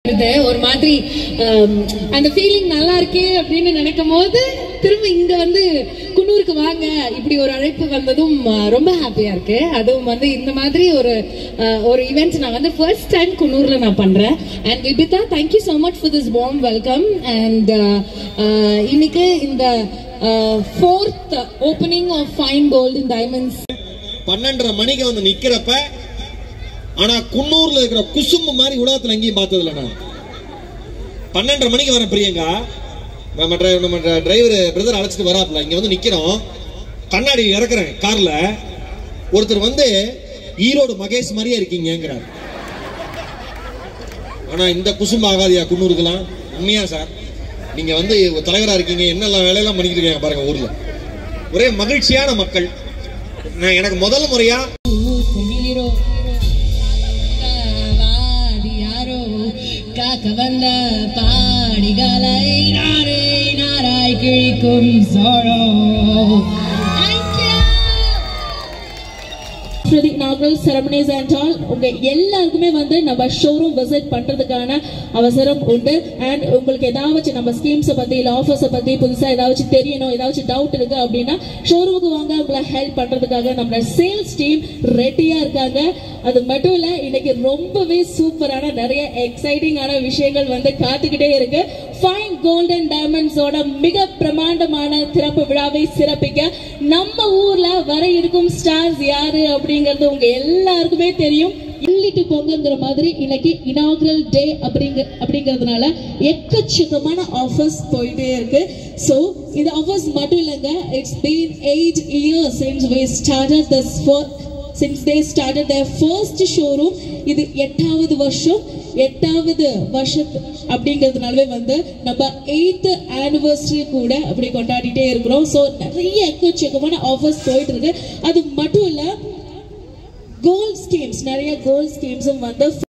இது ஒரு மாதிரி ஹம், அந்த ஃபீலிங் நல்லா இருக்கே அப்படின்னு நினைக்கும் போது திரும்ப இங்க வந்து குன்னூருக்கு வாங்க இப்படி ஒரு அழைப்பு வந்ததும் அஹ், ரொம்ப ஹாப்பியா இருக்கு அதுவும் வந்து இந்த மாதிரி ஒரு அஹ், ஒரு ஈவெண்ட்ஸ் நான் வந்து ஃபர்ஸ்ட் டைம் குன்னூர்ல நான் பண்றேன் and Vibitha thank you so much for this warm welcome and இன்னைக்கு இந்த fourth opening of fine golden diamonds பன்னெண்டரை மணிக்கு வந்து நிக்கிறப்ப ஆனா குன்னூர்ல இருக்கிற குசும்பு மாதிரி உலகத்துல எங்கேயும் பார்த்ததில்ல நான் பன்னெண்டரை மணிக்கு வரேன் பிரியங்கா நம்ம டிரை- நம்ம டிரைவர் பிரதர் அழைச்சிட்டு வராப்ல இங்க வந்து நிக்கிறோம் கண்ணாடி இறக்குறேன் கார்ல ஒருத்தர் வந்து ஈரோடு மகேஷ் மாதிரியே இருக்கீங்கிறார் ஆனா இந்த குசும்பு ஆகாதியா குன்னூருக்கெல்லாம் உண்மையா சார் நீங்க வந்து தலைவரா இருக்கீங்க என்னெல்லாம் வேலையெல்லாம் பண்ணிக்கிட்டு இருக்கீங்க பாருங்க ஊர்ல ஒரே மகிழ்ச்சியான மக்கள் நான் எனக்கு முதல் முறையா ஹீரோ யாரோ காக்க வந்த பாடிகளை நாரே நாராய் கிழிக்கும் சோழோ for the inaugural ceremonies and all உங்க எல்லாருக்குமே வந்து நம்ம ஷோரூம் விசிட் பண்றதுக்கான அவசரம் உண்டு அண்ட் உங்களுக்கு ஏதாச்சும் நம்ம ஸ்கீம்ஸை பத்தி இல்ல ஆஃபர்ஸை பத்தி புதுசா ஏதாச்சும் தெரியணும் ஏதாச்சும் டவுட் இருக்கு அப்படின்னா ஷோரூமுக்கு வாங்க உங்களை ஹெல்ப் பண்றதுக்காக நம்ம சேல்ஸ் டீம் ரெடியா இருக்காங்க அது மட்டும் இல்ல இன்னைக்கு ரொம்பவே சூப்பரான நிறைய எக்ஸைட்டிங்கான விஷயங்கள் வந்து காத்துக்கிட்டே இருக்கு ஃபைன் கோல்டன் டைமண்ட்ஸோட மிக பிரமாண்டமான திறப்பு விழாவை சிறப்பிக்க நம்ம ஊர்ல வர இருக்கும் ஸ்டார்ஸ் யாரு அப்படிங்கிறது உங்க எல்லாருக்குமே தெரியும் அள்ளிட்டு போங்கிற மாதிரி இன்னைக்கு இனாகுரல் டே அப்படிங்க அப்படிங்கிறதுனால எக்கச்சக்கமான ஆஃபர்ஸ் போயிட்டே இருக்கு ஸோ இந்த ஆஃபர்ஸ் மட்டும் இல்லைங்க it's been eight years since we started this for since they started their first showroom இது எட்டாவது வருஷம் எட்டாவது வருஷத்து அப்படிங்கிறதுனாலவே வந்து நம்ம எயித் ஆனிவர்சரி கூட அப்படி கொண்டாடிட்டே இருக்கிறோம் ஸோ நிறைய எக்கச்சக்கமான ஆஃபர்ஸ் போயிட்டு இருக்கு அது மட்டும் இல்ல கோல்ட் ஸ்கீம்ஸ் நிறைய கோல்ட் ஸ்கீம்ஸும் வந்து